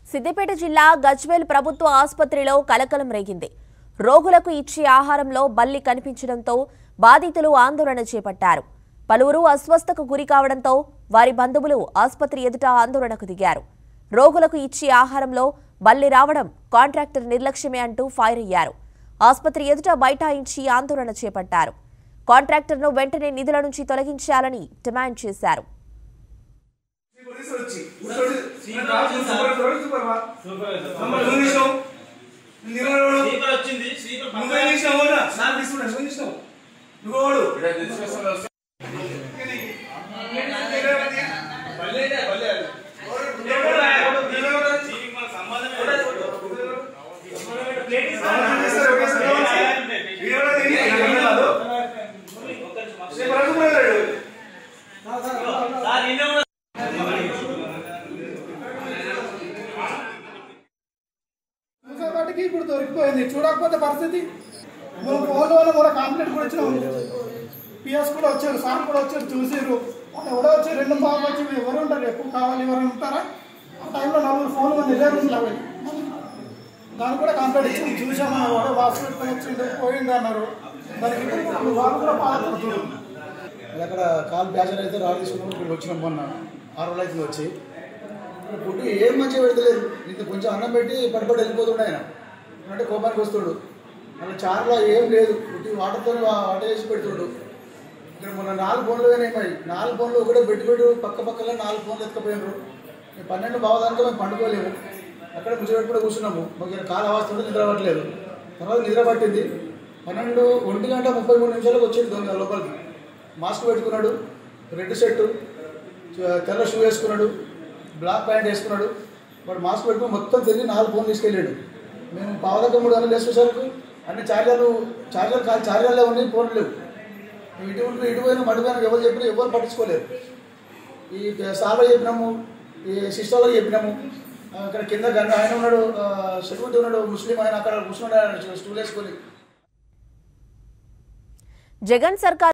సిద్దిపేట జిల్లా గజ్వేల్ ప్రభుత్వ ఆసుపత్రిలో కలకలం రేగింది రోగులకు ఇచ్చే ఆహారంలో బల్లి కనిపించడంతో బాధితులు ఆందోళన చేపట్టారు పలువురు అస్వస్థకు గురి కావడంతో వారి బంధువులు ఆసుపత్రి ఎదుట ఆందోళనకు దిగారు రోగులకు ఇచ్చే ఆహారంలో బల్లి రావడం కాంట్రాక్టర్ నిర్లక్ష్యమే అంటూ ఫైర్ అయ్యారు ఆసుపత్రి ఎదుట బైఠాయించి ఆందోళన చేపట్టారు కాంట్రాక్టర్ను వెంటనే నిధుల నుంచి తొలగించాలని డిమాండ్ చేశారు పోలీసులు వచ్చి సూపర్ సూపర్ సూపర్ వా మమ్మల్ని నువ్వు తీసినావు నువ్వు నిలబడు. స్పీకర్ వచ్చింది స్పీకర్ నువ్వే తీసినావు అవునా? నాకు తీసుకున్నా నువ్వు తీసినావు నువ్వు వాడు చూసేపాటికి ఇప్పుడు దొరికిపోయింది చూడకపోతే పరిస్థితి మనం ఫోన్ వల్ల కూడా కంప్లైంట్ కూడా ఇచ్చినాం పిఎస్ కూడా వచ్చారు సార్ కూడా వచ్చారు చూసారు ఎవడో వచ్చి రెండు బాబు వచ్చి ఎవరు ఉంటారు ఎక్కువ కావాలి ఎవరు ఉంటారా ఆ టైంలో నలుగురు ఫోన్ మంది ఇదే రూమ్లో అవి దానికి కూడా కంప్లైంట్ ఇచ్చింది చూసాము ఎవడో బాక్స్ పెట్టుకొని వచ్చిండు పోయింది అన్నారు దానికి ఇప్పుడు వాళ్ళు కూడా బాధపడుతున్నారు అది అక్కడ కాల్ ప్యాచర్ అయితే రాడు తీసుకున్నాం ఇక్కడ వచ్చినాం మొన్న ఆరు రోజులు అయితే వచ్చి ఫుడ్ ఏం మంచిగా పెడతలేదు ఇంత కొంచెం అన్నం పెట్టి పడిపడి వెళ్ళిపోతుండే ఆయన అంటే కోపానికి వస్తుడు మళ్ళీ చారులో ఏం లేదు పుట్టి వాటర్తో వాటర్ చేసి పెడుతుడు ఇక్కడ మొన్న నాలుగు ఫోన్లు పోయినాయి మరి నాలుగు ఫోన్లు ఒకటే పెట్టి పెట్టు పక్క పక్కలో నాలుగు ఫోన్లు ఎత్తుకపోయినారు మేము పన్నెండు బావదానికి మేము పండుకోలేము అక్కడ ముచ్చబెట్టి కూడా కూర్చున్నాము మాకు ఇక్కడ కాల అవస్థ నిద్ర పట్టలేదు తర్వాత నిద్ర పట్టింది పన్నెండు ఒంటి గంట ముప్పై మూడు నిమిషాలకు వచ్చింది దొంగ లోపలికి మాస్క్ పెట్టుకున్నాడు రెడ్ షర్టు చ- తెల్ల షూ వేసుకున్నాడు బ్లాక్ ప్యాంట్ వేసుకున్నాడు వాడు మాస్క్ పెట్టుకుని మొత్తం తిరిగి నాలుగు ఫోన్లు తీసుకెళ్ళాడు మేము పావులకు మూడు వందలు వేసేసరికి అన్ని ఛార్జర్లు ఛార్జర్ కాదు ఛార్జర్లే ఉన్నాయి ఫోన్లు లేవు మేము ఇటు ఉంటూ ఇటు పోయినా మటు పోయినా ఎవరు చెప్పినా ఎవరు పట్టించుకోలేరు ఈ సార్లో చెప్పినాము ఈ సిస్టర్లో చెప్పినాము ఆ, అక్కడ కింద గంగ ఆయన ఉన్నాడు సెక్యూరిటీ ఉన్నాడు ముస్లిం ఆయన అక్కడ కూర్చున్నాడు ఆయన స్టూల్ వేసుకొని జగన్ సర్కార్